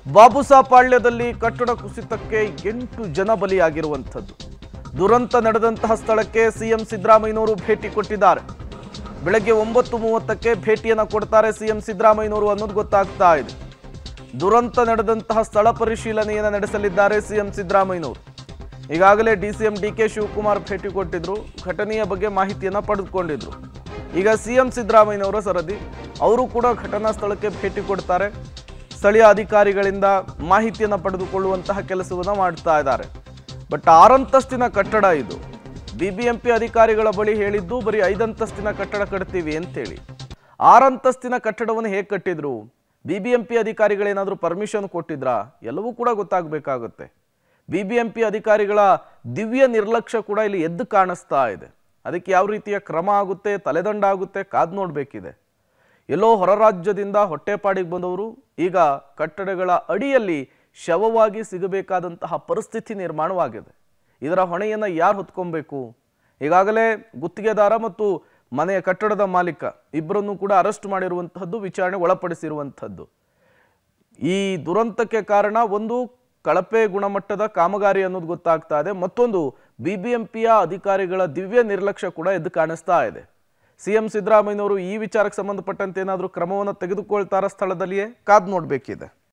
ಬಾಬುಸಾಪಾಳ್ಯದಲ್ಲಿ ಕಟ್ಟಡ ಕುಸಿತಕ್ಕೆ ಎಂಟು ಜನ ಬಲಿಯಾಗಿರುವಂಥದ್ದು ದುರಂತ ನಡೆದಂತಹ ಸ್ಥಳಕ್ಕೆ ಸಿಎಂ ಸಿದ್ದರಾಮಯ್ಯನವರು ಭೇಟಿ ಕೊಟ್ಟಿದ್ದಾರೆ ಬೆಳಗ್ಗೆ ಒಂಬತ್ತು ಮೂವತ್ತಕ್ಕೆ ಭೇಟಿಯನ್ನು ಕೊಡ್ತಾರೆ ಸಿಎಂ ಸಿದ್ದರಾಮಯ್ಯನವರು ಅನ್ನೋದು ಗೊತ್ತಾಗ್ತಾ ಇದೆ ದುರಂತ ನಡೆದಂತಹ ಸ್ಥಳ ಪರಿಶೀಲನೆಯನ್ನು ನಡೆಸಲಿದ್ದಾರೆ ಸಿಎಂ ಸಿದ್ದರಾಮಯ್ಯನವರು ಈಗಾಗಲೇ D C M D K Shivakumar ಭೇಟಿ ಕೊಟ್ಟಿದ್ರು ಘಟನೆಯ ಬಗ್ಗೆ ಮಾಹಿತಿಯನ್ನು ಪಡೆದುಕೊಂಡಿದ್ರು ಈಗ ಸಿಎಂ ಸಿದ್ದರಾಮಯ್ಯನವರ ಸರದಿ ಅವರು ಕೂಡ ಘಟನಾ ಸ್ಥಳಕ್ಕೆ ಭೇಟಿ ಕೊಡ್ತಾರೆ ಸ್ಥಳೀಯ ಅಧಿಕಾರಿಗಳಿಂದ ಮಾಹಿತಿಯನ್ನು ಪಡೆದುಕೊಳ್ಳುವಂತಹ ಕೆಲಸವನ್ನು ಮಾಡ್ತಾ ಇದ್ದಾರೆ ಬಟ್ ಆರಂತಸ್ತಿನ ಕಟ್ಟಡ ಇದು ಬಿಬಿಎಂಪಿ ಅಧಿಕಾರಿಗಳ ಬಳಿ ಹೇಳಿದ್ದು ಬರೀ ಐದಂತಸ್ತಿನ ಕಟ್ಟಡ ಕಟ್ತೀವಿ ಅಂತೇಳಿ ಆರಂತಸ್ತಿನ ಕಟ್ಟಡವನ್ನು ಹೇಗೆ ಕಟ್ಟಿದ್ರು ಬಿಬಿಎಂಪಿ ಅಧಿಕಾರಿಗಳೇನಾದರೂ ಪರ್ಮಿಷನ್ ಕೊಟ್ಟಿದ್ರಾ ಎಲ್ಲವೂ ಕೂಡ ಗೊತ್ತಾಗಬೇಕಾಗುತ್ತೆ ಬಿಬಿಎಂಪಿ ಅಧಿಕಾರಿಗಳ ದಿವ್ಯ ನಿರ್ಲಕ್ಷ್ಯ ಕೂಡ ಇಲ್ಲಿ ಎದ್ದು ಕಾಣಿಸ್ತಾ ಇದೆ ಅದಕ್ಕೆ ಯಾವ ರೀತಿಯ ಕ್ರಮ ಆಗುತ್ತೆ ತಲೆದಂಡ ಆಗುತ್ತೆ ಕಾದು ನೋಡಬೇಕಿದೆ ಎಲ್ಲೋ ಹೊರ ರಾಜ್ಯದಿಂದ ಹೊಟ್ಟೆಪಾಡಿಗೆ ಬಂದವರು ಈಗ ಕಟ್ಟಡಗಳ ಅಡಿಯಲ್ಲಿ ಶವವಾಗಿ ಸಿಗಬೇಕಾದಂತಹ ಪರಿಸ್ಥಿತಿ ನಿರ್ಮಾಣವಾಗಿದೆ ಇದರ ಹೊಣೆಯನ್ನು ಯಾರು ಹೊತ್ಕೊಬೇಕು ಈಗಾಗಲೇ ಗುತ್ತಿಗೆದಾರ ಮತ್ತು ಮನೆಯ ಕಟ್ಟಡದ ಮಾಲೀಕ ಇಬ್ಬರನ್ನು ಕೂಡ ಅರೆಸ್ಟ್ ಮಾಡಿರುವಂತಹದ್ದು ವಿಚಾರಣೆ ಒಳಪಡಿಸಿರುವಂಥದ್ದು ಈ ದುರಂತಕ್ಕೆ ಕಾರಣ ಒಂದು ಕಳಪೆ ಗುಣಮಟ್ಟದ ಕಾಮಗಾರಿ ಅನ್ನೋದು ಗೊತ್ತಾಗ್ತಾ ಇದೆ ಮತ್ತೊಂದು ಬಿಬಿಎಂಪಿಯ ಅಧಿಕಾರಿಗಳ ದಿವ್ಯ ನಿರ್ಲಕ್ಷ್ಯ ಕೂಡ ಎದ್ದು ಕಾಣಿಸ್ತಾ ಇದೆ ಸಿಎಂ ಸಿದ್ದರಾಮಯ್ಯನವರು ಈ ವಿಚಾರಕ್ಕೆ ಸಂಬಂಧಪಟ್ಟಂತೆ ಏನಾದರೂ ಕ್ರಮವನ್ನು ತೆಗೆದುಕೊಳ್ತಾರ ಸ್ಥಳದಲ್ಲಿಯೇ ಕಾದು ನೋಡಬೇಕಿದೆ